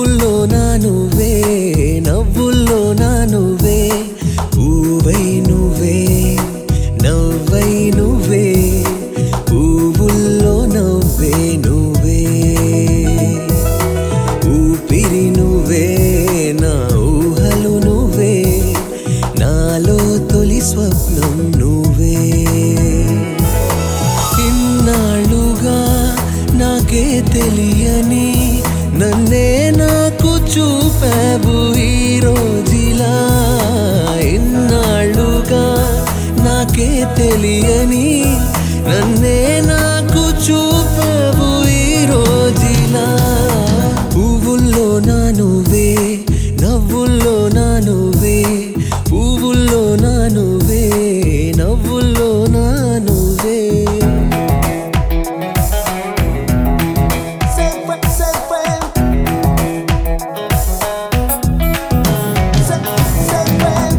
పువ్వుల్లో నా నువ్వే నవ్వుల్లో నా నువ్వే పువ్వై నువ్వే నవ్వై నువ్వే పువ్వుల్లో నవ్వే నువ్వే ఊపిరి నువ్వే నా ఊహలు నువ్వే నాలో తొలి స్వప్నం నువ్వే ఇన్నాళ్ళుగా నాకే తెలియని నన్నే నాకు చూపావు ఈ రోజులా ఇన్నాళ్ళుగా నాకే తెలియని నన్నే నాకు చూపావు ఈ రోజులా పువ్వుల్లో నా నువ్వే నవ్వుల్లో నా నువ్వే పువ్వుల్లో నా నువ్వే నవ్వుల్లో నా నువ్వే Say friend, say friend. Say, say friend.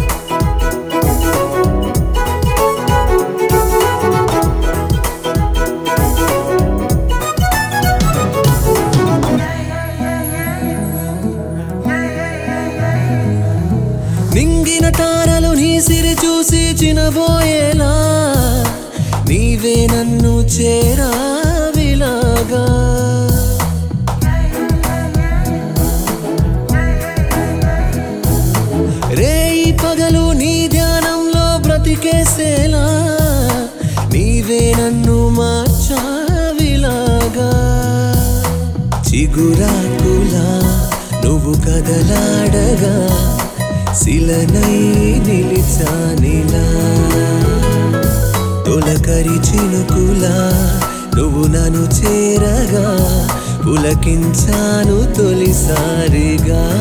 నింగిన తారలు నీ సిరి చూసి చినబోయేలా నీవే నన్ను చేరావిలాగా రేయి పగలు నీ ధ్యానంలో బ్రతికేసేలా నీవే నన్ను మార్చావిలాగా చిగురాకులా నువ్వు కదలాడగా శిలనై నిలిచానిలా తొలకరి చినుకులా నువ్వు నన్ను చేరగా పులకించాను తొలిసారిగా